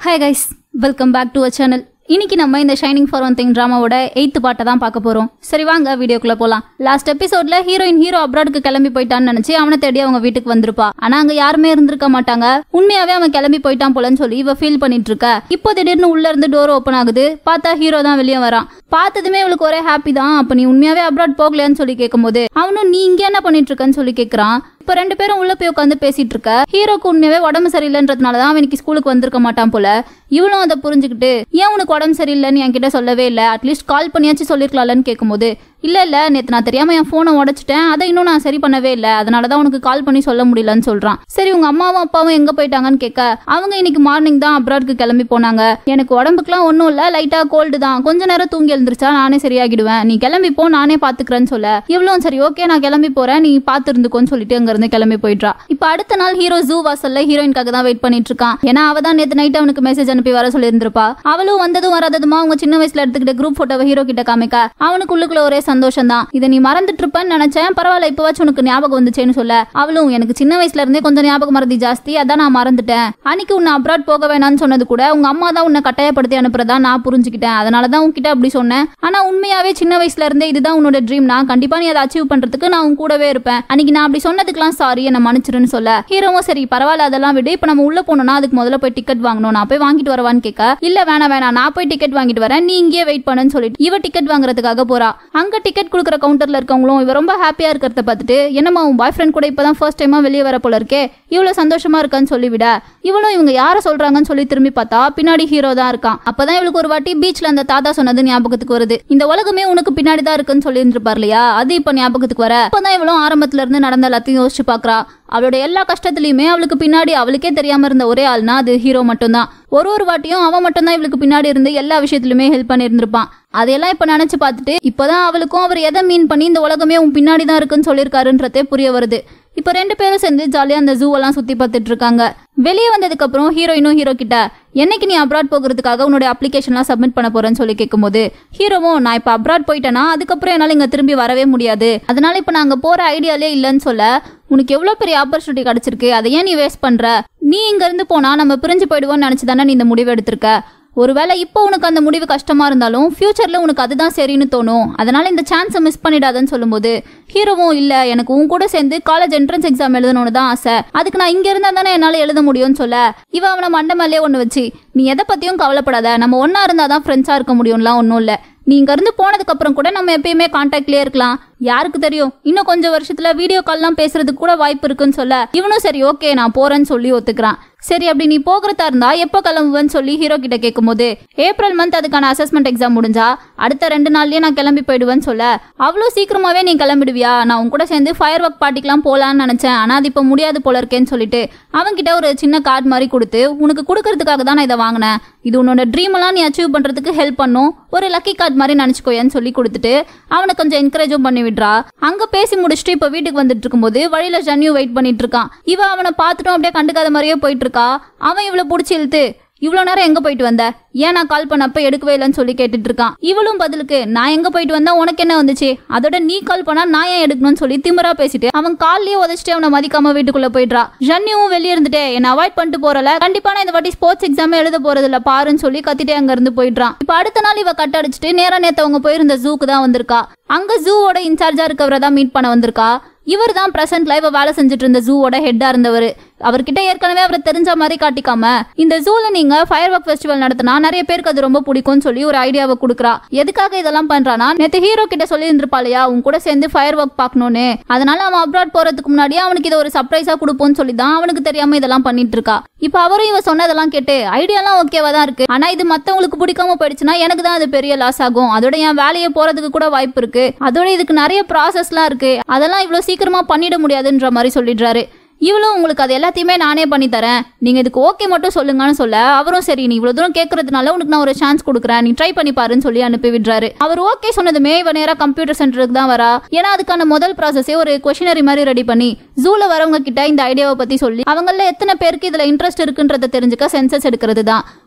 hi guys welcome back to a channel இன்னைக்கு நம்ம இந்த ஷைனிங் ஃபார் ஒன் திங் ட்ராமாவோட எயித்து பாட்டை தான் பார்க்க போறோம் சரி வாங்க வீடியோக்குள்ள போலாம் லாஸ்ட் எபிசோட்ல ஹீரோயின் ஹீரோ அப்ராடுக்கு கிளம்பி போயிட்டான்னு நினைச்சு அவனை தேடி அவங்க வீட்டுக்கு வந்திருப்பா ஆனா அங்க யாருமே இருந்திருக்க மாட்டாங்க உண்மையாவே அவன் கிளம்பி போயிட்டான் போலன்னு சொல்லி இவ ஃபீல் பண்ணிட்டு இருக்க இப்போ திடீர்னு உள்ள இருந்து டோர் ஓப்பன் ஆகுது பார்த்தா ஹீரோ தான் வெளியே வரான் பார்த்ததுமே இவளுக்கு ஒரே ஹாப்பி தான் அப்ப நீ உண்மையாவே அப்ராட் போகலையான்னு சொல்லி கேட்கும்போது அவனும் நீ இங்க என்ன பண்ணிட்டு இருக்கன்னு சொல்லி கேக்குறான் இப்ப ரெண்டு பேரும் உள்ள போய் உட்காந்து பேசிட்டு இருக்க ஹீரோக்கு உண்மையாவே உடம்பு சரியில்லைன்றதுனால தான் அவனுக்கு ஸ்கூலுக்கு வந்திருக்க மாட்டான் போல இவளும் அதை புரிஞ்சுக்கிட்டு ஏன் உனக்கு உடம்பு சரியில்லைன்னு என்கிட்ட சொல்லவே இல்லை அட்லீஸ்ட் கால் பண்ணியாச்சும் சொல்லிருக்கலாம்னு கேட்கும்போது இல்ல இல்ல நேத்து நான் தெரியாம என் போனை உடைச்சிட்டேன் அதை இன்னும் நான் சரி பண்ணவே இல்லை அதனால தான் உனக்கு கால் பண்ணி சொல்ல முடியலன்னு சொல்றான் சரி உங்க அம்மாவும் அப்பாவும் எங்க போயிட்டாங்கன்னு கேட்க அவங்க இன்னைக்கு மார்னிங் தான் அப்ராட்க்கு கிளம்பி போனாங்க எனக்கு உடம்புக்குலாம் ஒன்றும் இல்ல லைட்டா கோல்டு தான் கொஞ்ச நேரம் தூங்கி எழுந்திருச்சா நானே சரியாகிடுவேன் நீ கிளம்பி போ நானே பாத்துக்கிறேன்னு சொல்ல இவ்வளவு சரி ஓகே நான் கிளம்பி போறேன் நீ பாத்து இருந்துக்கோன்னு சொல்லிட்டு அங்க இருந்து கிளம்பி போயிடுறா இப்ப அடுத்த நாள் ஹீரோ ஜூ வாசல்ல ஹீரோயின்காக தான் வெயிட் பண்ணிட்டு இருக்கான் ஏன்னா அவ தான் நேத்து நைட் அவனுக்கு மெசேஜ் அனுப்பி வர சொல்லியிருந்திருப்பா அவளும் வந்ததும் வராததுமா அவங்க சின்ன வயசுல எடுத்துக்கிட்ட குரூப் போட்டோவை ஹீரோ கிட்ட காமிக்க அவனுக்கு உள்ளுக்குள்ள ஒரே சந்தோஷம் தான் இதை நீ மறந்துட்டு இருப்பேன்னு நினைச்சேன் பரவாயில்ல இப்பவாச்சும் உனக்கு ஞாபகம் வந்துச்சேன்னு சொல்ல அவளும் எனக்கு சின்ன வயசுல இருந்தே கொஞ்சம் ஞாபகம் மறதி ஜாஸ்தி அதான் நான் மறந்துட்டேன் அன்னைக்கு உன்னை அப்ராட் போக வேணாம்னு சொன்னது கூட உங்க அம்மா தான் உன்னை கட்டாயப்படுத்தி அனுப்புறதா நான் புரிஞ்சுக்கிட்டேன் அதனால தான் உன்கிட்ட அப்படி சொன்னேன் ஆனா உண்மையாவே சின்ன வயசுல இருந்தே இதுதான் உன்னோட ட்ரீம் நான் கண்டிப்பா நீ அதை அச்சீவ் பண்றதுக்கு நான் உன் கூடவே இருப்பேன் அன்னைக்கு நான் அப்படி சொன்னதுக்கெல்லாம் சாரி என்ன மன்னிச்சிருன்னு சொல்ல ஹீரோவும் சரி பரவாயில்ல அதெல்லாம் விடு இப்ப நம்ம உள்ள போனோம்னா அதுக்கு முதல்ல போய் டிக்கெட் வாங்கணும் நான் போய் வாங்கிட்டு வரவான்னு கேட்க இல்ல வேணாம் வேணாம் நான் போய் டிக்கெட் வாங்கிட்டு வரேன் நீ இங்கேயே வெயிட் பண்ணுன்னு சொல்லிட்டு இவ டிக்கெட் வாங்குறதுக்காக போறா அங்க டிக்கெட் கொடுக்குற கவுண்டர்ல இருக்கவங்களும் இவ ரொம்ப ஹாப்பியா இருக்கிறத பார்த்துட்டு என்னம்மா உன் பாய் ஃப்ரெண்ட் கூட இப்பதான் ஃபர்ஸ்ட் டைமா வெளியே வர போல இருக்கே இவ்வளவு சந்தோஷமா இருக்கான்னு சொல்லிவிட இவளும் இவங்க யார சொல்றாங்கன்னு சொல்லி திரும்பி பார்த்தா பின்னாடி ஹீரோ தான் இருக்கான் அப்பதான் இவளுக்கு ஒரு வாட்டி பீச்ல அந்த தாத்தா சொன்னது ஞாபகத்துக்கு வருது இந்த உலகமே உனக்கு பின்னாடி தான் இருக்குன்னு சொல்லி இருந்திருப்பார் இல்லையா அது இப்ப ஞாபகத்துக்கு வர அப்பதான் இவளும் ஆரம்பத்துல இருந்து நடந்த எல்லாத்தையும் யோசிச்சு பாக்குறா அவளோட எல்லா கஷ்டத்துலயுமே அவளுக்கு பின்னாடி அவளுக்கே தெரியாம இருந்த ஒரே ஆள்னா அது ஹீரோ மட்டும்தான் ஒரு ஒரு வாட்டியும் அவன் மட்டும்தான் இவளுக்கு பின்னாடி இருந்து எல்லா விஷயத்திலுமே ஹெல்ப் பண்ணியிருந்திருப்பான் அதையெல்லாம் இப்ப நினைச்சு பார்த்துட்டு இப்பதான் அவளுக்கும் அவர் எதை மீன் பண்ணி இந்த உலகமே உன் பின்னாடி தான் இருக்குன்னு சொல்லியிருக்காருன்றதே புரிய வருது இப்ப ரெண்டு பேரும் சேர்ந்து ஜாலியா அந்த ஜூ எல்லாம் சுத்தி பார்த்துட்டு இருக்காங்க வெளியே வந்ததுக்கு அப்புறம் ஹீரோயினும் ஹீரோ கிட்ட என்னைக்கு நீ அப்ராட் போகிறதுக்காக உன்னோட அப்ளிகேஷன்லாம் சப்மிட் பண்ண போறேன்னு சொல்லி கேட்கும்போது ஹீரோவும் நான் இப்ப அப்ராட் போயிட்டேன்னா அதுக்கப்புறம் என்னால இங்க திரும்பி வரவே முடியாது அதனால இப்ப நான் அங்க போற ஐடியாலே இல்லைன்னு சொல்ல உனக்கு எவ்வளவு பெரிய ஆப்பர்ச்சுனிட்டி கிடைச்சிருக்கு அதை ஏன் நீ வேஸ்ட் பண்ற நீ இங்க இருந்து போனா நம்ம பிரிஞ்சு போயிடுவோம்னு நினைச்சு தானே நீ இந்த முடிவு எடுத்திருக்க ஒருவேளை இப்போ உனக்கு அந்த முடிவு கஷ்டமா இருந்தாலும் ஃபியூச்சர்ல உனக்கு அதுதான் சரின்னு தோணும் அதனால இந்த சான்ஸை மிஸ் பண்ணிடாதன்னு சொல்லும்போது ஹீரோவும் இல்ல எனக்கு உன் கூட சேர்ந்து காலேஜ் என்ட்ரன்ஸ் எக்ஸாம் எழுதணும்னு தான் ஆசை அதுக்கு நான் இங்க இருந்தா தானே என்னால எழுத முடியும்னு சொல்ல இவ அவனை மண்டை மேலே ஒன்று வச்சு நீ எதை பத்தியும் கவலைப்படாத நம்ம ஒன்னா இருந்தா தான் ஃப்ரெண்ட்ஸா இருக்க முடியும்லாம் ஒன்றும் இல்லை நீ இங்க இருந்து போனதுக்கு அப்புறம் கூட நம்ம எப்பயுமே கான்டாக்ட்லயே இருக்கலாம் யாருக்கு தெரியும் இன்னும் கொஞ்சம் வருஷத்துல வீடியோ கால்லாம் பேசுறதுக்கு கூட வாய்ப்பு இருக்குன்னு சொல்ல இவனும் சரி ஓகே நான் போறேன்னு சொல்லி ஒத்துக்கிறான் சரி அப்படி நீ போகிறதா இருந்தா எப்போ கிளம்புவேன்னு சொல்லி ஹீரோ கிட்ட கேட்கும்போது ஏப்ரல் மந்த் அதுக்கான அசஸ்மெண்ட் எக்ஸாம் முடிஞ்சா அடுத்த ரெண்டு நாள்லயே நான் கிளம்பி போயிடுவேன்னு சொல்ல அவ்வளோ சீக்கிரமாவே நீ கிளம்பிடுவியா நான் உன் கூட சேர்ந்து ஃபயர் ஒர்க் பார்ட்டிக்கெல்லாம் போலான்னு நினைச்சேன் ஆனா அது இப்போ முடியாது போல இருக்கேன்னு சொல்லிட்டு அவன்கிட்ட ஒரு சின்ன கார்டு மாதிரி கொடுத்து உனக்கு கொடுக்கறதுக்காக தான் நான் இதை வாங்கினேன் இது உன்னோட ட்ரீம் எல்லாம் நீ அச்சீவ் பண்றதுக்கு ஹெல்ப் பண்ணும் ஒரு லக்கி கார்டு மாதிரி நினைச்சுக்கோயேன்னு சொல்லி கொடுத்துட்டு அவனை கொஞ்சம் என்கரேஜும் பண்ணி விடுறா அங்க பேசி முடிச்சுட்டு இப்ப வீட்டுக்கு வந்துட்டு இருக்கும்போது வழியில ஜன்யூ வெயிட் பண்ணிட்டு இருக்கான் இவ அவனை பார்த்துட்டும் அப்படியே கண்டுக்காத மாதிரியே போயிட்டு இருக்கா அவன் இவ்வளவு பிடிச்சி இழுத்து இவ்வளோ நேரம் எங்க போயிட்டு வந்த ஏன் நான் கால் பண்ணப்ப எடுக்கவே இல்லைன்னு சொல்லி கேட்டுட்டு இருக்கான் இவளும் பதிலுக்கு நான் எங்க போயிட்டு வந்தா உனக்கு என்ன வந்துச்சு அதோட நீ கால் பண்ணா நான் ஏன் எடுக்கணும்னு சொல்லி திமிரா பேசிட்டு அவன் கால்லயே உதச்சிட்டு அவனை மதிக்காம வீட்டுக்குள்ள போயிடுறா ஜன்னியும் வெளியே இருந்துட்டே என்ன அவாய்ட் பண்ணிட்டு போறல கண்டிப்பா நான் இந்த வாட்டி ஸ்போர்ட்ஸ் எக்ஸாமே எழுத போறது இல்ல பாருன்னு சொல்லி கத்திட்டே அங்க இருந்து போயிடுறான் இப்ப அடுத்த நாள் இவ கட் அடிச்சுட்டு நேரா நேத்து அவங்க போயிருந்த ஜூக்கு தான் வந்திருக்கா அங்க ஜூவோட இன்சார்ஜா இருக்கவரை தான் மீட் பண்ண வந்திருக்கா இவர் தான் பிரசன்ட்ல இவ வேலை செஞ்சுட்டு இருந்த ஜூவோட ஹெட்டா இருந்தவர் அவர்கிட்ட ஏற்கனவே அவரை தெரிஞ்ச மாதிரி காட்டிக்காம இந்த ஜூல நீங்க ஃபயர் ஒர்க் ஃபெஸ்டிவல் நடத்தினா நிறைய பேருக்கு அது ரொம்ப பிடிக்கும்னு சொல்லி ஒரு ஐடியாவை கொடுக்குறா எதுக்காக இதெல்லாம் பண்றானா நேத்து ஹீரோ கிட்ட சொல்லி இருந்திருப்பா இல்லையா உன் கூட சேர்ந்து ஃபயர் ஒர்க் பார்க்கணும்னு அதனால அவன் அப்ராட் போறதுக்கு முன்னாடியே அவனுக்கு இதை ஒரு சர்ப்ரைஸா கொடுப்போம்னு சொல்லி தான் அவனுக்கு தெரியாம இதெல்லாம் பண்ணிட்டு இருக்கா இப்ப அவரும் இவ சொன்னதெல்லாம் கேட்டு ஐடியாலாம் ஓகேவா தான் இருக்கு ஆனா இது மத்தவங்களுக்கு பிடிக்காம போயிடுச்சுன்னா எனக்கு தான் அது பெரிய லாஸ் ஆகும் அதோட என் வேலையை போறதுக்கு கூட வாய்ப்பு இருக்கு அதோட இதுக்கு நிறைய ப்ராசஸ்லாம் இருக்கு அதெல்லாம் இவ்வளவு சீக்கிரமா பண்ணிட முடியாதுன்ற மாதிரி சொல்லிடுறாரு இவளும் உங்களுக்கு அது எல்லாத்தையுமே நானே பண்ணி தரேன் நீங்க இதுக்கு ஓகே மட்டும் சொல்லுங்கன்னு சொல்ல அவரும் சரி நீ இவ்வளவு தூரம் கேட்கறதுனால உனக்கு நான் ஒரு சான்ஸ் கொடுக்குறேன் நீ ட்ரை பண்ணி பாருன்னு சொல்லி அனுப்பி விடுறாரு அவர் ஓகே சொன்னதுமே இவ நேரா கம்ப்யூட்டர் சென்டருக்கு தான் வரா ஏன்னா அதுக்கான முதல் ப்ராசஸே ஒரு கொஷினரி மாதிரி ரெடி பண்ணி ஜூல வரவங்க கிட்ட இந்த ஐடியாவை பத்தி சொல்லி அவங்கள எத்தனை பேருக்கு இதுல இன்ட்ரெஸ்ட் இருக்குன்றத தெரிஞ்சுக்க சென்சஸ் எடுக்கிறது தான்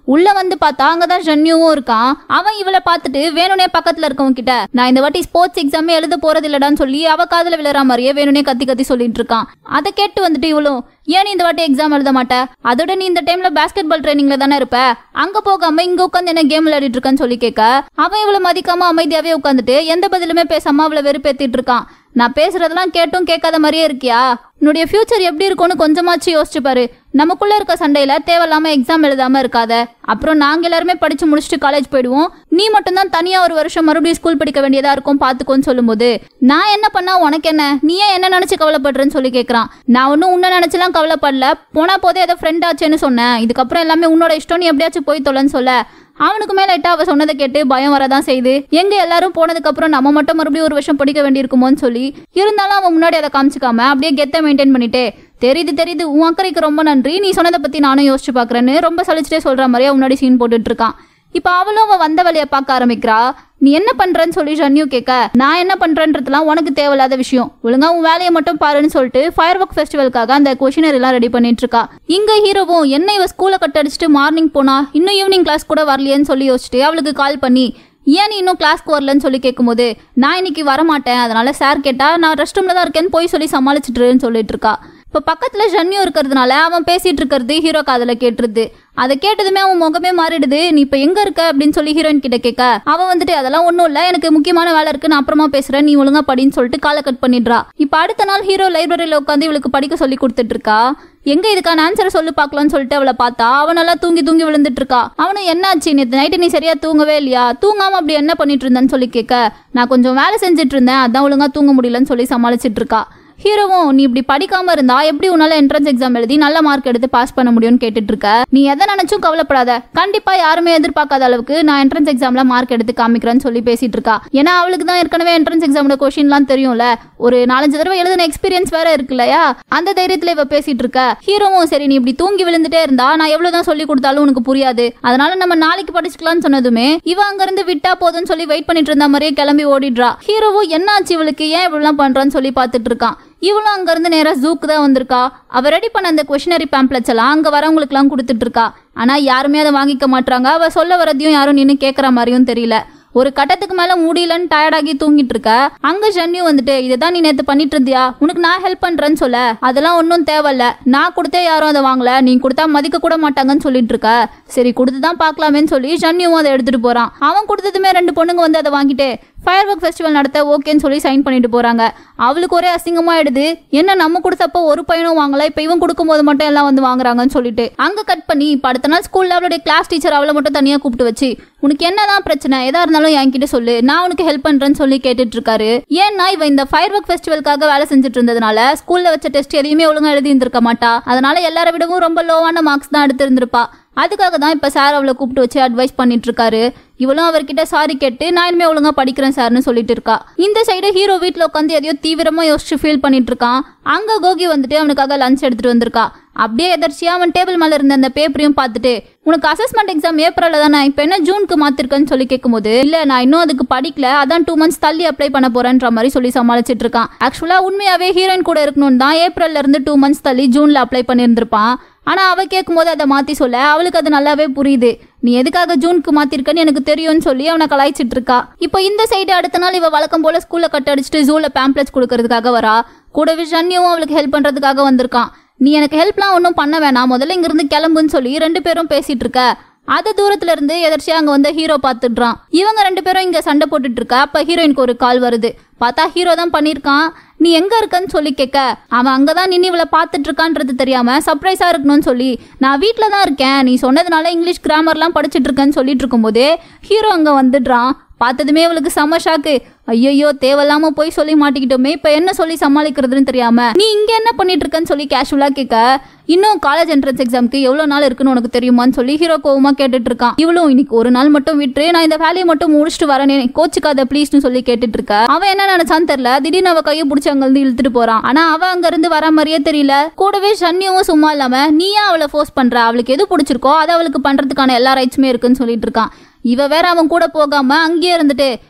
உள்ள வந்து பார்த்தா அங்கதான் ஜன்யூவும் இருக்கான் அவன் இவளை பார்த்துட்டு வேணுனே பக்கத்துல இருக்கவங்க கிட்ட நான் இந்த வாட்டி ஸ்போர்ட்ஸ் எக்ஸாமே எழுத போறது இல்லடான்னு சொல்லி அவ காதுல விழுற மாதிரியே வேணுனே கத்தி கத்தி சொல்லிட்டு இருக்கான் அதை கேட்டு வந்துட்டு இவளும் ஏன் நீ இந்த வாட்டி எக்ஸாம் எழுத மாட்ட அதோட நீ இந்த டைம்ல பாஸ்கெட் பால் ட்ரைனிங்ல தானே இருப்ப அங்க போகாம இங்க உட்காந்து என்ன கேம் விளையாடிட்டு இருக்கான்னு சொல்லி கேட்க அவன் இவளை மதிக்காம அமைதியாவே உட்காந்துட்டு எந்த பதிலுமே பேசாம அவளை வெறுப்பேத்திட்டு இருக்கான் நான் பேசுறதெல்லாம் கேட்டும் கேட்காத மாதிரியே இருக்கியா உன்னுடைய ஃபியூச்சர் எப்படி இருக்கும்னு கொஞ்சமாச்சும் யோசிச்சு பாரு நமக்குள்ள இருக்க சண்டையில தேவையில்லாம எக்ஸாம் எழுதாம இருக்காத அப்புறம் நாங்க எல்லாருமே படிச்சு முடிச்சுட்டு காலேஜ் போயிடுவோம் நீ மட்டும்தான் தனியா ஒரு வருஷம் மறுபடியும் ஸ்கூல் படிக்க வேண்டியதா இருக்கும் பாத்துக்கோன்னு சொல்லும்போது நான் என்ன பண்ணா உனக்கு என்ன நீ ஏன் என்ன நினைச்சு கவலைப்படுறேன்னு சொல்லி கேக்குறான் நான் ஒன்னும் உன்னை நினைச்செல்லாம் கவலைப்படல போனா போதே ஏதோ ஃப்ரெண்ட் ஆச்சேன்னு சொன்னேன் இதுக்கப்புறம் எல்லாமே உன்னோட இஷ்டம் நீ எப்படியாச்சும் போய் தொலைன்னு சொல்ல அவனுக்கு மேல எட்டா அவ சொன்னதை கேட்டு பயம் வரதான் செய்யுது எங்க எல்லாரும் போனதுக்கு அப்புறம் நம்ம மட்டும் மறுபடியும் ஒரு வருஷம் படிக்க வேண்டியிருக்குமோன்னு சொல்லி இருந்தாலும் அவன் முன்னாடி அதை காமிச்சிக்காம அப்படியே கெத்த மெயின்டைன் பண்ணிட்டு தெரியுது தெரியுது உன் அக்கறைக்கு ரொம்ப நன்றி நீ சொன்னதை பத்தி நானும் யோசிச்சு பாக்குறேன்னு ரொம்ப சலிச்சுட்டே சொல்ற மாதிரியே முன்னாடி சீன் போட்டுட்டு இருக்கான் இப்ப அவளும் அவ வந்த வழியை பார்க்க ஆரம்பிக்கிறா நீ என்ன பண்றன்னு சொல்லி ஜன்யூ கேட்க நான் என்ன பண்றேன்றதுலாம் உனக்கு தேவையில்லாத விஷயம் ஒழுங்கா உன் வேலையை மட்டும் பாருன்னு சொல்லிட்டு ஃபயர் ஒர்க் ஃபெஸ்டிவலுக்காக அந்த கொஷினர் எல்லாம் ரெடி பண்ணிட்டு இருக்கா இங்க ஹீரோவும் என்ன இவ ஸ்கூலை கட் அடிச்சுட்டு மார்னிங் போனா இன்னும் ஈவினிங் கிளாஸ் கூட வரலையேன்னு சொல்லி யோசிச்சுட்டு அவளுக்கு கால் பண்ணி ஏன் நீ இன்னும் கிளாஸ்க்கு வரலன்னு சொல்லி கேட்கும்போது நான் இன்னைக்கு வரமாட்டேன் அதனால சார் கேட்டா நான் ரெஸ்ட் ரூம்ல தான் இருக்கேன்னு போய் சொல்லி சமாளிச்சுட்டுருன்னு சொல்லிட்டு இருக்கா இப்போ பக்கத்துல ஜன்யூ இருக்கிறதுனால அவன் பேசிட்டு இருக்கிறது ஹீரோ காதுல கேட்டுருது அதை கேட்டதுமே அவன் முகமே மாறிடுது நீ இப்போ எங்க இருக்க அப்படின்னு சொல்லி ஹீரோயின் கிட்ட கேட்க அவன் வந்துட்டு அதெல்லாம் ஒன்றும் இல்லை எனக்கு முக்கியமான வேலை இருக்கு நான் அப்புறமா பேசுறேன் நீ ஒழுங்கா படின்னு சொல்லிட்டு காலை கட் பண்ணிடுறா இப்போ அடுத்த நாள் ஹீரோ லைப்ரரியில உட்காந்து இவளுக்கு படிக்க சொல்லி கொடுத்துட்டு இருக்கா எங்க இதுக்கான ஆன்சரை சொல்லி பார்க்கலாம்னு சொல்லிட்டு அவளை பார்த்தா அவன் நல்லா தூங்கி தூங்கி விழுந்துட்டு இருக்கா அவனு என்னாச்சு நேற்று நைட்டு நீ சரியா தூங்கவே இல்லையா தூங்காம அப்படி என்ன பண்ணிட்டு இருந்தேன்னு சொல்லி கேட்க நான் கொஞ்சம் வேலை செஞ்சுட்டு இருந்தேன் அதான் ஒழுங்கா தூங்க முடியலன்னு சொல்லி சமாளிச்சிட்டு இருக்கா ஹீரோவும் நீ இப்படி படிக்காம இருந்தா எப்படி உன்னால என்ட்ரன்ஸ் எக்ஸாம் எழுதி நல்ல மார்க் எடுத்து பாஸ் பண்ண முடியும்னு கேட்டுட்டு இருக்க நீ எதை நினைச்சும் கவலைப்படாத கண்டிப்பா யாருமே எதிர்பார்க்காத அளவுக்கு நான் என்ட்ரன்ஸ் எக்ஸாம்ல மார்க் எடுத்து காமிக்கிறேன்னு சொல்லி பேசிட்டு இருக்கா ஏன்னா அவளுக்கு தான் ஏற்கனவே என்ட்ரன்ஸ் எக்ஸாமோட கொஸ்டின்லாம் தெரியும்ல ஒரு நாலஞ்சு தடவை எழுதின எக்ஸ்பீரியன்ஸ் வேற இருக்கு இல்லையா அந்த தைரியத்துல இவ பேசிட்டு இருக்க ஹீரோவும் சரி நீ இப்படி தூங்கி விழுந்துட்டே இருந்தா நான் எவ்வளவுதான் சொல்லி கொடுத்தாலும் உனக்கு புரியாது அதனால நம்ம நாளைக்கு படிச்சுக்கலாம்னு சொன்னதுமே இவ அங்க இருந்து விட்டா போதும்னு சொல்லி வெயிட் பண்ணிட்டு இருந்த மாதிரியே கிளம்பி ஓடிடுறா ஹீரோவும் என்ன ஆச்சு இவளுக்கு ஏன் இப்படிலாம் பண்றான்னு சொல்லி பார்த்துட்டு இருக்கான் இவளும் அங்க இருந்து நேரா ஜூக்கு தான் வந்திருக்கா அவ ரெடி பண்ண அந்த கொஷினரி பேம்ப்ளெட்ஸ் எல்லாம் அங்க வரவங்களுக்கு எல்லாம் கொடுத்துட்டு இருக்கா ஆனா யாருமே அதை வாங்கிக்க மாட்றாங்க அவ சொல்ல வரதையும் யாரும் நின்னு கேக்குற மாதிரியும் தெரியல ஒரு கட்டத்துக்கு மேல முடியலன்னு டயர்டாகி தூங்கிட்டு இருக்க அங்க ஜன்னியும் வந்துட்டு இதுதான் நீ நேத்து பண்ணிட்டு இருந்தியா உனக்கு நான் ஹெல்ப் பண்றேன்னு சொல்ல அதெல்லாம் ஒன்றும் தேவையில்ல நான் கொடுத்தே யாரும் அதை வாங்கல நீ கொடுத்தா மதிக்க கூட மாட்டாங்கன்னு சொல்லிட்டு இருக்க சரி கொடுத்து தான் பார்க்கலாமேன்னு சொல்லி ஜன்னியும் அதை எடுத்துட்டு போறான் அவன் கொடுத்ததுமே ரெண்டு பொண்ணுங்க வந்து அதை வாங்கிட்டு ஃபயர் ஒர்க் ஃபெஸ்டிவல் நடத்த ஓகேன்னு சொல்லி சைன் பண்ணிட்டு போறாங்க அவளுக்கு ஒரே அசிங்கமாயிடுது என்ன நம்ம கொடுத்தப்போ ஒரு பையனும் வாங்கல இப்போ இவன் கொடுக்கும்போது மட்டும் எல்லாம் வந்து வாங்குறாங்கன்னு சொல்லிட்டு அங்க கட் பண்ணி இப்போ அடுத்த நாள் ஸ்கூல்ல அவளுடைய கிளாஸ் டீச்சர் அவளை மட்டும் தனியா கூப்பிட்டு வச்சு உனக்கு என்னதான் பிரச்சனை எதா இருந்தாலும் என்கிட்ட சொல்லு நான் உனக்கு ஹெல்ப் பண்றேன்னு சொல்லி கேட்டுட்டு இருக்காரு ஏன்னா இவ இந்த ஃபயர் ஒர்க் ஃபெஸ்டிவலுக்காக வேலை செஞ்சுட்டு இருந்ததுனால ஸ்கூல்ல வச்ச டெஸ்ட் எதையுமே ஒழுங்கா எழுதி இருந்திருக்க மாட்டா அதனால எல்லாரை விடவும் ரொம்ப லோவான மார்க்ஸ் தான் எடுத்திருந்திருப்பா அதுக்காக தான் இப்போ சார் அவளை கூப்பிட்டு வச்சு அட்வைஸ் பண்ணிட்டு இருக்காரு இவளும் அவர்கிட்ட சாரி கேட்டு நான் இனிமே ஒழுங்கா படிக்கிறேன் சார்னு சொல்லிட்டு இருக்கா இந்த சைடு ஹீரோ வீட்டில் உட்காந்து எதையோ தீவிரமா யோசிச்சு ஃபீல் பண்ணிட்டு இருக்கான் அங்க கோகி வந்துட்டு அவனுக்காக லஞ்ச் எடுத்துட்டு வந்திருக்கா அப்படியே எதர்ச்சியா அவன் டேபிள் மேல இருந்த அந்த பேப்பரையும் பார்த்துட்டு உனக்கு அசஸ்மெண்ட் எக்ஸாம் ஏப்ரல்ல தானே இப்போ என்ன ஜூனுக்கு மாத்திருக்கேன்னு சொல்லி கேட்கும்போது இல்ல நான் இன்னும் அதுக்கு படிக்கல அதான் டூ மந்த்ஸ் தள்ளி அப்ளை பண்ண போறேன்ற மாதிரி சொல்லி சமாளிச்சிட்டு இருக்கான் ஆக்சுவலா உண்மையாவே ஹீரோயின் கூட இருக்கணும்னு தான் ஏப்ரல்ல இருந்து டூ மந்த்ஸ் தள்ளி ஜூன்ல அப்ளை பண்ணியிருந்திருப்பான் ஆனா அவ கேட்கும்போது அதை மாத்தி சொல்ல அவளுக்கு அது நல்லாவே புரியுது நீ எதுக்காக ஜூனுக்கு மாத்திருக்கன்னு எனக்கு தெரியும்னு சொல்லி அவனை கலாய்ச்சிட்டு இருக்கா இப்போ இந்த சைடு அடுத்த நாள் இவ வழக்கம் போல ஸ்கூல்ல கட் அடிச்சுட்டு ஜூல பேம்ப்ளெட்ஸ் கொடுக்கறதுக்காக வரா கூடவே ஜன்னியும் அவளுக்கு ஹெல்ப் பண்றதுக்காக வந்திருக்கான் நீ எனக்கு ஹெல்ப்லாம் ஒன்றும் பண்ண வேணாம் முதல்ல இங்கிருந்து கிளம்புன்னு சொல்லி ரெண்டு பேரும் பேசிட்டு இருக்க அது தூரத்துல இருந்து எதர்ச்சியா அங்க வந்து ஹீரோ பாத்துடுறான் இவங்க ரெண்டு பேரும் இங்க சண்டை போட்டுட்டு இருக்கா அப்ப ஹீரோயினுக்கு ஒரு கால் வருது பார்த்தா ஹீரோ தான் பண்ணிருக்கான் நீ எங்க இருக்கன்னு சொல்லி கேட்க அவன் அங்கதான் நின்று இவளை பார்த்துட்டு இருக்கான்றது தெரியாம சர்ப்ரைஸா இருக்கணும்னு சொல்லி நான் வீட்டில் தான் இருக்கேன் நீ சொன்னதுனால இங்கிலீஷ் கிராமர்லாம் படிச்சுட்டு இருக்கேன்னு சொல்லிட்டு இருக்கும்போதே ஹீரோ அங்க வந்துடுறான் பார்த்ததுமே அவளுக்கு செம ஷாக்கு ஐயோ தேவையில்லாம போய் சொல்லி மாட்டிக்கிட்டோமே இப்ப என்ன சொல்லி சமாளிக்கிறதுன்னு தெரியாம நீ இங்க என்ன பண்ணிட்டு இருக்கன்னு சொல்லி கேஷுவலா கேட்க இன்னும் காலேஜ் என்ட்ரன்ஸ் எக்ஸாம்க்கு எவ்வளவு நாள் இருக்குன்னு உனக்கு தெரியுமான்னு சொல்லி ஹீரோ கோவமா கேட்டுட்டு இருக்கான் இவளும் இன்னைக்கு ஒரு நாள் மட்டும் விட்டு நான் இந்த வேலையை மட்டும் முடிச்சுட்டு வரேனே கோச்சுக்காத ப்ளீஸ்னு சொல்லி கேட்டுட்டு இருக்க அவன் என்ன நினைச்சான்னு தெரியல திடீர்னு அவ கையை பிடிச்சி அங்க இருந்து இழுத்துட்டு போறான் ஆனா அவ அங்க இருந்து வர மாதிரியே தெரியல கூடவே சன்னியும் சும்மா இல்லாம நீயா அவளை ஃபோர்ஸ் பண்ற அவளுக்கு எது பிடிச்சிருக்கோ அதை அவளுக்கு பண்றதுக்கான எல்லா ரைட்ஸுமே இருக்குன்னு சொல்லிட்டு இருக்கான் இவ வேற அவன் கூட போகாம அங்கேயே இருந்துட்டு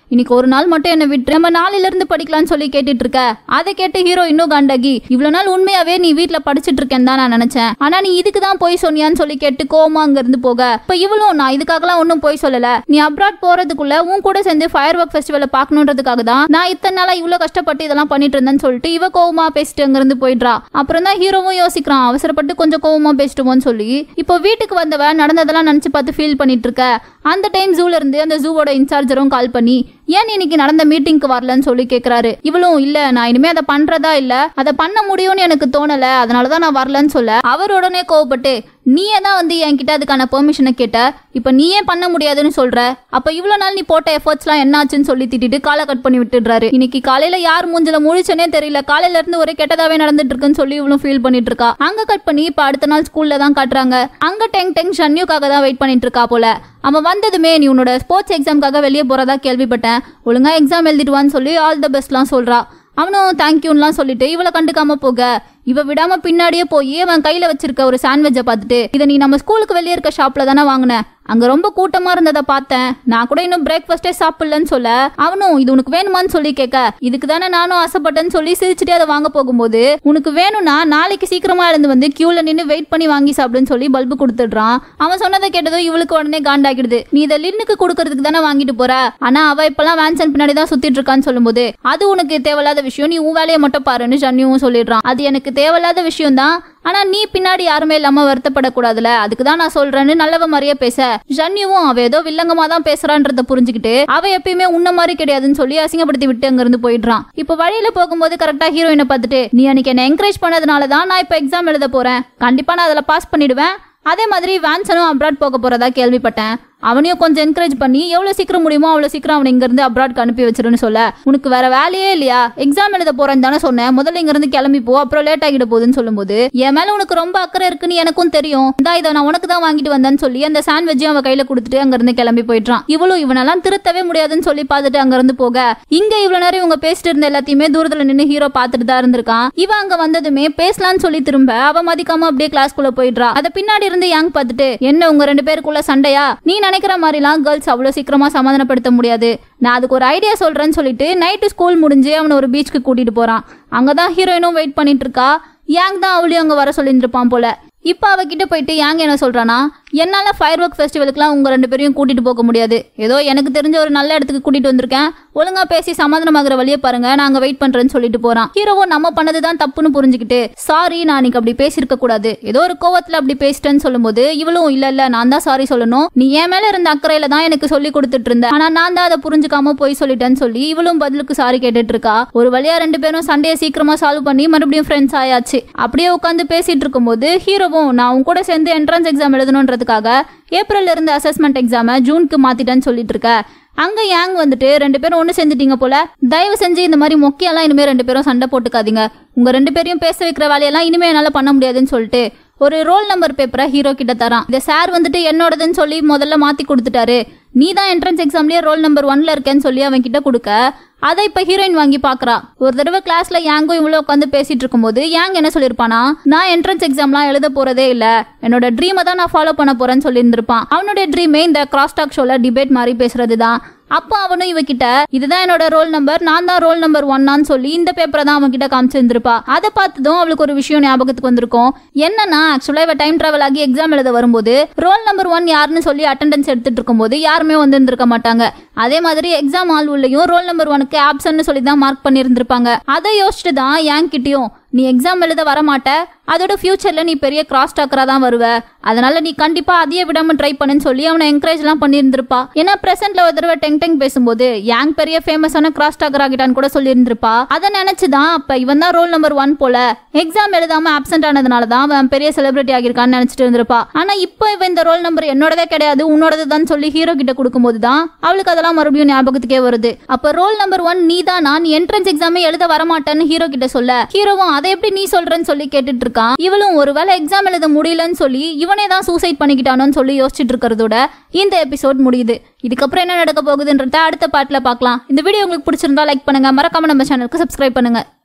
இன்னைக்கு ஒரு நாள் மட்டும் என்ன விட்டு நம்ம நாளையில இருந்து படிக்கலாம்னு சொல்லி கேட்டுட்டு இருக்க அதை கேட்டு ஹீரோ இன்னும் காண்டாகி இவ்வளவு நாள் உண்மையாவே நீ வீட்ல படிச்சிட்டு இருக்கேன்னு தான் நான் நினைச்சேன் ஆனா நீ இதுக்கு தான் போய் சொன்னியான்னு சொல்லி கேட்டு கோமா அங்க இருந்து போக இப்ப இவளும் நான் இதுக்காகலாம் ஒன்றும் போய் சொல்லல நீ அப்ராட் போறதுக்குள்ள உன் கூட சேர்ந்து ஃபயர் ஒர்க் ஃபெஸ்டிவலை பார்க்கணுன்றதுக்காக தான் நான் இத்தனை நாளா இவ்வளவு கஷ்டப்பட்டு இதெல்லாம் பண்ணிட்டு இருந்தேன்னு சொல்லிட்டு இவ கோவமா பேசிட்டு அங்க இருந்து போயிடுறா அப்புறம் தான் ஹீரோவும் யோசிக்கிறான் அவசரப்பட்டு கொஞ்சம் கோவமா பேசிட்டுமோன்னு சொல்லி இப்போ வீட்டுக்கு வந்தவ நடந்ததெல்லாம் நினைச்சு பார்த்து ஃபீல் பண்ணிட்டு இருக்க அந்த டைம் ஜூல இருந்து அந்த ஜூவோட இன்சார்ஜரும் கால் பண்ணி ஏன் இன்னைக்கு நடந்த மீட்டிங்க்கு வரலன்னு சொல்லி கேக்குறாரு இவளும் இல்ல நான் இனிமே அதை பண்றதா இல்ல அதை பண்ண முடியும்னு எனக்கு தோணல அதனாலதான் நான் வரலன்னு சொல்ல அவர் உடனே கோவப்பட்டு நீயே தான் வந்து என்கிட்ட அதுக்கான பெர்மிஷனை கேட்ட இப்ப நீயே பண்ண முடியாதுன்னு சொல்ற அப்ப இவ்வளவு நாள் நீ போட்ட எஃபர்ட்ஸ்லாம் என்னாச்சுன்னு சொல்லி திட்டிட்டு காலை கட் பண்ணி விட்டுடுறாரு இன்னைக்கு காலையில யார் மூஞ்சில முழிச்சனே தெரியல காலையில இருந்து ஒரே கெட்டதாவே நடந்துட்டு இருக்குன்னு சொல்லி இவளும் ஃபீல் பண்ணிட்டு இருக்கா அங்க கட் பண்ணி இப்ப அடுத்த நாள் ஸ்கூல்ல தான் காட்டுறாங்க அங்க டெங் டெங் ஷன்யூக்காக தான் வெயிட் பண்ணிட்டு இருக்கா போல அவன் வந்ததுமே நீ உன்னோட ஸ்போர்ட்ஸ் எக்ஸாம்க்காக வெளியே போறதா கேள்விப்பட்டேன் ஒழுங்கா எக்ஸாம் எழுதிடுவான்னு சொல்லி ஆல் த பெஸ்ட்லாம் சொல்றா அவனும் தேங்க்யூன்லாம் சொல்லிட்டு இவளை கண்டுக்காம போக இவ விடாம பின்னாடியே போய் அவன் கையில வச்சிருக்க ஒரு சாண்ட்விச்சை பார்த்துட்டு இதை நீ நம்ம ஸ்கூலுக்கு வெளியே இருக்க ஷாப்ல தானே வாங்கின அங்க ரொம்ப கூட்டமா இருந்ததை பார்த்தேன் நான் கூட இன்னும் பிரேக்ஃபாஸ்டே சாப்பிடலன்னு சொல்ல அவனும் இது உனக்கு வேணுமான்னு சொல்லி கேட்க இதுக்கு தானே நானும் ஆசைப்பட்டேன்னு சொல்லி சிரிச்சுட்டே அதை வாங்க போகும்போது உனக்கு வேணும்னா நாளைக்கு சீக்கிரமா எழுந்து வந்து கியூல நின்று வெயிட் பண்ணி வாங்கி சாப்பிடுன்னு சொல்லி பல்பு கொடுத்துடுறான் அவன் சொன்னதை கேட்டதும் இவளுக்கு உடனே காண்டாகிடுது நீ இதை லின்னுக்கு கொடுக்கறதுக்கு தானே வாங்கிட்டு போற ஆனா அவ இப்பெல்லாம் வேன்சன் பின்னாடி தான் சுத்திட்டு இருக்கான்னு சொல்லும்போது அது உனக்கு தேவையில்லாத விஷயம் நீ உன் வேலையை மட்டும் பாருன்னு ஜன்னியும் சொல்லிடுறான் அது எனக்கு தேவையில்லாத விஷயம் தான் ஆனா நீ பின்னாடி யாருமே இல்லாம வருத்தப்படக்கூடாதுல அதுக்கு தான் நான் சொல்றேன்னு நல்லவ மாதிரியே பேச ஜன்னியும் அவ ஏதோ வில்லங்கமா தான் பேசுறான்றத புரிஞ்சுக்கிட்டு அவ எப்பயுமே உன்ன மாதிரி கிடையாதுன்னு சொல்லி அசிங்கப்படுத்தி விட்டு அங்க இருந்து போயிடுறான் இப்ப வழியில போகும்போது கரெக்டா ஹீரோயினை பார்த்துட்டு நீ அன்னைக்கு என்ன என்கரேஜ் பண்ணதுனால தான் நான் இப்ப எக்ஸாம் எழுத போறேன் கண்டிப்பா நான் அதுல பாஸ் பண்ணிடுவேன் அதே மாதிரி வேன்சனும் அப்ராட் போக போறதா கேள்விப்பட்டேன் அவனையும் கொஞ்சம் என்கரேஜ் பண்ணி எவ்வளவு சீக்கிரம் முடியுமோ அவ்வளவு சீக்கிரம் அவனை இங்க இருந்து அப்ராட்க்கு அனுப்பி வச்சிருன்னு சொல்ல உனக்கு வேற வேலையே இல்லையா எக்ஸாம் எழுத போறேன்னு தானே சொன்னேன் முதல்ல இங்க இருந்து கிளம்பி போ அப்புறம் லேட் ஆகிட போகுதுன்னு சொல்லும்போது என் மேல உனக்கு ரொம்ப அக்கறை இருக்குன்னு எனக்கும் தெரியும் இந்தா இதை நான் உனக்கு தான் வாங்கிட்டு வந்தேன்னு சொல்லி அந்த சாண்ட்விட்சையும் அவன் கையில கொடுத்துட்டு அங்க இருந்து கிளம்பி போயிட்டான் இவளும் இவனெல்லாம் திருத்தவே முடியாதுன்னு சொல்லி பார்த்துட்டு அங்க இருந்து போக இங்க இவ்வளவு நேரம் இவங்க பேசிட்டு இருந்த எல்லாத்தையுமே தூரத்துல நின்று ஹீரோ பார்த்துட்டு தான் இருந்திருக்கான் இவன் அங்க வந்ததுமே பேசலாம்னு சொல்லி திரும்ப அவ மதிக்காம அப்படியே கிளாஸ்க்குள்ள போயிடுறா அதை பின்னாடி இருந்து யாங் பார்த்துட்டு என்ன உங்க ரெண்டு பேருக்குள்ள சண்டையா நீ நினைக்கிற மாதிரிலாம் கேர்ள்ஸ் அவ்வளவு சீக்கிரமா சமாதானப்படுத்த முடியாது நான் அதுக்கு ஒரு ஐடியா சொல்றேன்னு சொல்லிட்டு நைட்டு ஸ்கூல் முடிஞ்சு அவனை ஒரு பீச்சுக்கு கூட்டிட்டு போறான் அங்கதான் ஹீரோயினும் வெயிட் பண்ணிட்டு இருக்கா யாங் தான் அவளையும் அங்க வர சொல்லியிருந்திருப்பான் போல இப்போ அவகிட்ட போயிட்டு யாங் என்ன சொல்றானா என்னால ஃபயர் ஒர்க் ஃபெஸ்டிவலுக்குலாம் உங்க ரெண்டு பேரையும் கூட்டிட்டு போக முடியாது ஏதோ எனக்கு தெரிஞ்ச ஒரு நல்ல இடத்துக்கு கூட்டிட்டு வந்திருக்கேன் ஒழுங்கா பேசி சமாதானமாகிற வழியை பாருங்க நாங்க வெயிட் பண்றேன்னு சொல்லிட்டு போறான் ஹீரோவும் நம்ம பண்ணதுதான் தப்புன்னு புரிஞ்சுக்கிட்டு சாரி நான் அன்னைக்கு அப்படி பேசியிருக்க கூடாது ஏதோ ஒரு கோவத்துல அப்படி பேசிட்டேன்னு சொல்லும்போது இவளும் இல்ல இல்ல நான் தான் சாரி சொல்லணும் நீ என் மேல இருந்த அக்கறையில தான் எனக்கு சொல்லி கொடுத்துட்டு இருந்த ஆனா நான் தான் அதை புரிஞ்சுக்காம போய் சொல்லிட்டேன்னு சொல்லி இவளும் பதிலுக்கு சாரி கேட்டுட்டு இருக்கா ஒரு வழியா ரெண்டு பேரும் சண்டையை சீக்கிரமா சால்வ் பண்ணி மறுபடியும் ஃப்ரெண்ட்ஸ் ஆயாச்சு அப்படியே உட்காந்து பேசிட்டு இருக்கும்போது ஹீரோவும் நான் உன் கூட சேர்ந்து என்ட்ரன்ஸ் எக்ஸாம் எழுதணுன்றதுக்காக ஏப்ரல்ல இருந்து அசஸ்மெண்ட் எக்ஸாமை ஜூனுக்கு மாத்திட்டேன்னு சொல்லிட்டு இருக்க அங்க யாங் வந்துட்டு ரெண்டு பேரும் ஒண்ணு சேர்ந்துட்டீங்க போல தயவு செஞ்சு இந்த மாதிரி மொக்கையெல்லாம் இனிமே ரெண்டு பேரும் சண்டை போட்டுக்காதீங்க உங்க ரெண்டு பேரையும் பேச வைக்கிற வேலையெல்லாம் இனிமே என்னால பண்ண முடியாதுன்னு சொல்லிட்டு ஒரு ரோல் நம்பர் பேப்பரை ஹீரோ கிட்ட தரான் இந்த சார் வந்துட்டு என்னோடதுன்னு சொல்லி முதல்ல மாத்தி கொடுத்துட்டாரு நீ தான் என்ட்ரன்ஸ் எக்ஸாம்லயே ரோல் நம்பர் ஒன்ல இருக்கேன்னு சொல்லி அவன் கிட்ட கொடுக்க அதை இப்ப ஹீரோயின் வாங்கி பாக்குறா ஒரு தடவை கிளாஸ்ல யாங்கும் இவ்வளவு உட்காந்து பேசிட்டு இருக்கும்போது யாங் என்ன சொல்லிருப்பானா நான் என்ட்ரன்ஸ் எக்ஸாம்லாம் எழுத போறதே இல்ல என்னோட ட்ரீமை தான் நான் ஃபாலோ பண்ண போறேன்னு சொல்லியிருந்திருப்பான் அவனுடைய ட்ரீமே இந்த கிராஸ் டாக் ஷோல டிபேட் மாதிரி பேசுறது தான் அப்போ அவனும் இவகிட்ட இதுதான் என்னோட ரோல் நம்பர் நான் தான் ரோல் நம்பர் ஒன்னான்னு சொல்லி இந்த பேப்பரை தான் அவன் கிட்ட காமிச்சிருந்திருப்பா அதை பார்த்ததும் அவளுக்கு ஒரு விஷயம் ஞாபகத்துக்கு வந்திருக்கும் என்னன்னா ஆக்சுவலா இவ டைம் டிராவல் ஆகி எக்ஸாம் எழுத வரும்போது ரோல் நம்பர் ஒன் யாருன்னு சொல்லி அட்டெண்டன்ஸ் எடுத்துட்டு இருக்கும்போது யாருமே வந்து இருந்திருக்க மாட்டாங்க அதே மாதிரி எக்ஸாம் ஆல் உள்ளயும் ரோல் நம்பர் ஒனுக்கு ஆப்ஷன் சொல்லி தான் மார்க் பண்ணியிருந்திருப்பாங்க அதை யோசிச்சுட்டு தான் என் கிட்டயும் நீ எக்ஸாம் எழுத வரமாட்ட அதோட ஃபியூச்சர்ல நீ பெரிய கிராஸ் டாக்கரா தான் வருவ அதனால நீ கண்டிப்பா அதையே விடாம ட்ரை பண்ணுன்னு சொல்லி அவனை என்கரேஜ் எல்லாம் பண்ணியிருந்திருப்பா ஏன்னா பிரசன்ட்ல ஒரு தடவை டெங் டெங் பேசும்போது யாங் பெரிய ஃபேமஸான கிராஸ் டாக்கர் ஆகிட்டான்னு கூட சொல்லியிருந்திருப்பா அதை நினைச்சுதான் அப்ப இவன் தான் ரோல் நம்பர் ஒன் போல எக்ஸாம் எழுதாம ஆப்சென்ட் ஆனதுனால தான் அவன் பெரிய செலிபிரிட்டி ஆகியிருக்கான்னு நினைச்சிட்டு இருந்திருப்பா ஆனா இப்போ இவன் இந்த ரோல் நம்பர் என்னோடதே கிடையாது உன்னோடது தான் சொல்லி ஹீரோ கிட்ட கொடுக்கும்போது தான் அவளுக்கு அதெல்லாம் மறுபடியும் ஞாபகத்துக்கே வருது அப்ப ரோல் நம்பர் ஒன் நீ தான் நான் என்ட்ரன்ஸ் எக்ஸாமே எழுத வரமாட்டேன்னு ஹீரோ கிட்ட சொல்ல ஹீரோவும் அதை எப்படி நீ சொல்றேன்னு சொல்லி கேட்டுட்டு இருக்கான் இவளும் ஒருவேளை எக்ஸாம் எழுத முடியலன்னு சொல்லி இவனே தான் சூசைட் பண்ணிக்கிட்டானோன்னு சொல்லி யோசிச்சுட்டு இருக்கிறதோட இந்த எபிசோட் முடியுது இதுக்கப்புறம் என்ன நடக்க போகுதுன்றத அடுத்த பாட்டில் பார்க்கலாம் இந்த வீடியோ உங்களுக்கு பிடிச்சிருந்தா லைக் பண்ணுங்க மறக்காம நம்ம சேனலுக்கு சப்ஸ்கிரைப் பண்ணுங்க